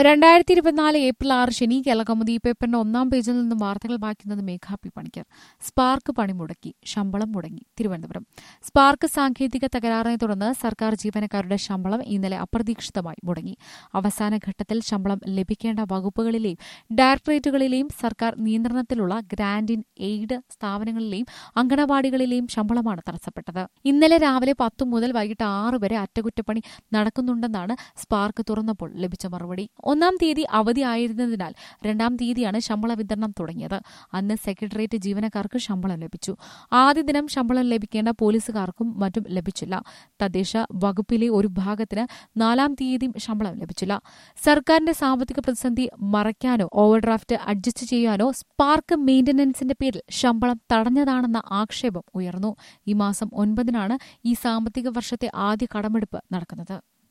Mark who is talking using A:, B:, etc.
A: രണ്ടായിരത്തി ഇരുപത്തിനാല് ഏപ്രിൽ ആറ് ശനി കേരളകൗമുദി പേപ്പറിന്റെ ഒന്നാം പേജിൽ നിന്നും വാർത്തകൾ വായിക്കുന്നത് മേഘാ പി പണിക്കർ സ്പാർക്ക് പണിമുടക്കി ശമ്പളം മുടങ്ങി തിരുവനന്തപുരം സ്പാർക്ക് സാങ്കേതിക തകരാറിനെ തുടർന്ന് സർക്കാർ ജീവനക്കാരുടെ ശമ്പളം ഇന്നലെ അപ്രതീക്ഷിതമായി മുടങ്ങി അവസാന ഘട്ടത്തിൽ ശമ്പളം ലഭിക്കേണ്ട വകുപ്പുകളിലെയും ഡയറക്ടറേറ്റുകളിലെയും സർക്കാർ നിയന്ത്രണത്തിലുള്ള ഗ്രാന്റ് ഇൻ എയ്ഡ് സ്ഥാപനങ്ങളിലെയും അങ്കണവാടികളിലെയും ശമ്പളമാണ് തടസ്സപ്പെട്ടത് ഇന്നലെ രാവിലെ പത്തു മുതൽ വൈകിട്ട് ആറ് വരെ അറ്റകുറ്റപ്പണി നടക്കുന്നുണ്ടെന്നാണ് സ്പാർക്ക് തുറന്നപ്പോൾ ലഭിച്ച മറുപടി ഒന്നാം തീയതി അവധിയായിരുന്നതിനാൽ രണ്ടാം തീയതിയാണ് ശമ്പള വിതരണം തുടങ്ങിയത് അന്ന് സെക്രട്ടേറിയറ്റ് ജീവനക്കാർക്ക് ശമ്പളം ലഭിച്ചു ആദ്യ ദിനം ശമ്പളം ലഭിക്കേണ്ട പോലീസുകാർക്കും മറ്റും ലഭിച്ചില്ല തദ്ദേശ വകുപ്പിലെ ഒരു ഭാഗത്തിന് നാലാം തീയതിയും ശമ്പളം ലഭിച്ചില്ല സർക്കാരിന്റെ സാമ്പത്തിക പ്രതിസന്ധി മറയ്ക്കാനോ ഓവർഡ്രാഫ്റ്റ് അഡ്ജസ്റ്റ് ചെയ്യാനോ സ്പാർക്ക് മെയിന്റനൻസിന്റെ പേരിൽ ശമ്പളം തടഞ്ഞതാണെന്ന ആക്ഷേപം ഉയർന്നു ഈ മാസം ഒൻപതിനാണ് ഈ സാമ്പത്തിക വർഷത്തെ ആദ്യ കടമെടുപ്പ് നടക്കുന്നത്